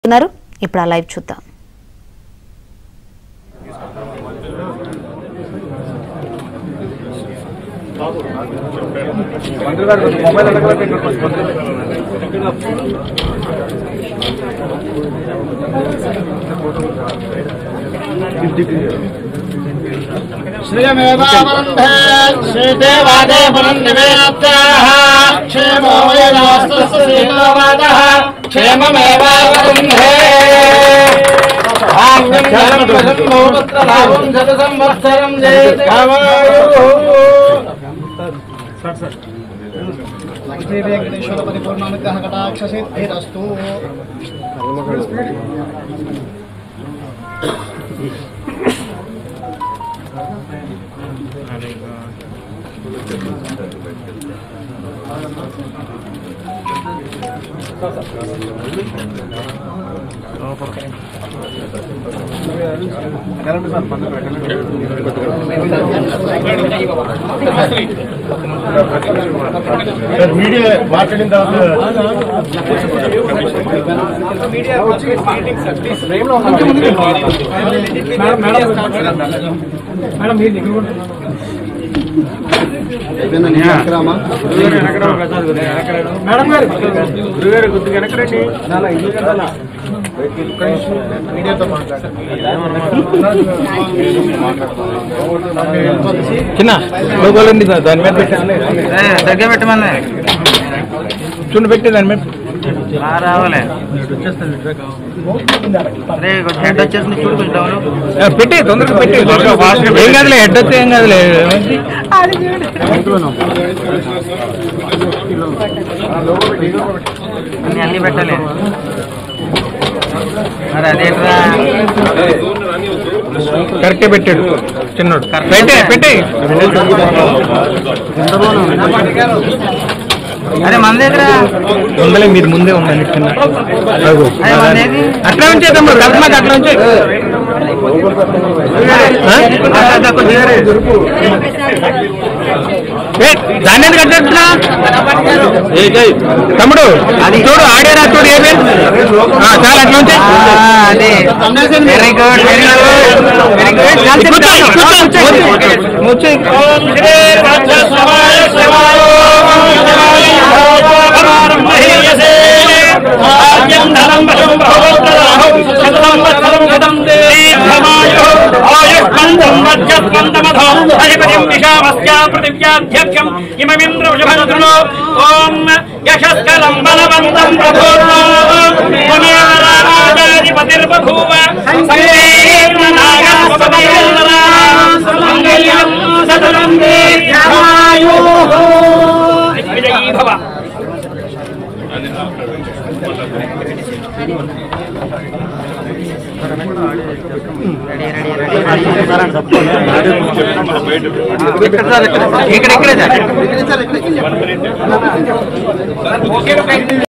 ఉన్నారు ఇప్పుడు ఆ లైవ్ చూద్దాం మంత్రి గారు మొబైల్ అడగలేదు श्रियमेवावरुन्धे श्रीदेवादे पुनर्निवेद्याः क्षेमो वैनास्तस्य सीतोवादः क्षेममेवावरुन्धे धान्यं धनं प्रसन्नो तत्र लाभं शतसंवत्सरं లక్ష్మీ వెంకటేశ్వర పరిపూర్ణానుగ్రహ కటాక్ష సిద్ధిరస్తు మీడియా మాట్లాడిన తర్వాత మేడం గారు గురుగారు కొద్దిగా వెనకరండి మీడియాతో చిన్న లోగోలండి దాని మీద పెట్టాను దగ్గర పెట్టమన్నా చుండు పెట్టి దాని మీద రావాలి అరే కొంచెం హెడ్ వచ్చేసింది చూడు కొంచెం డౌన్ ఆ, పెట్టి తొందరగా పెట్టి ఏం కాదులే హెడ్ వస్తే ఏం కాదులే అన్ని అన్ని పెట్టాలి మరి అదేంట్రా కరెక్టే పెట్టాడు చిన్నోడు పెట్టే పెట్టి అరే మన దగ్గర ఉందలే మీరు ముందే ఉండండి చిన్న అదిగో. అదే మనదేది? అట్లా ఉంచేద్దాం కస్టమర్ అట్లా ఉంచే దాన్ని ఎందుకు కట్టేస్తున్నా తమ్ముడు అది చూడు ఆడేరా చూడు ఏ పేరు ఆ, చాలా అట్లా ఉంచే అదే very good very good very good ముచ్చే ఓం యశస్కలం బలవంతం ప్రభూర్ణాధిపతిర్బభూవ సంగీర్ణనాగం సదనం విజయీ భవ ఇక్కడ ఇక్కడే సార్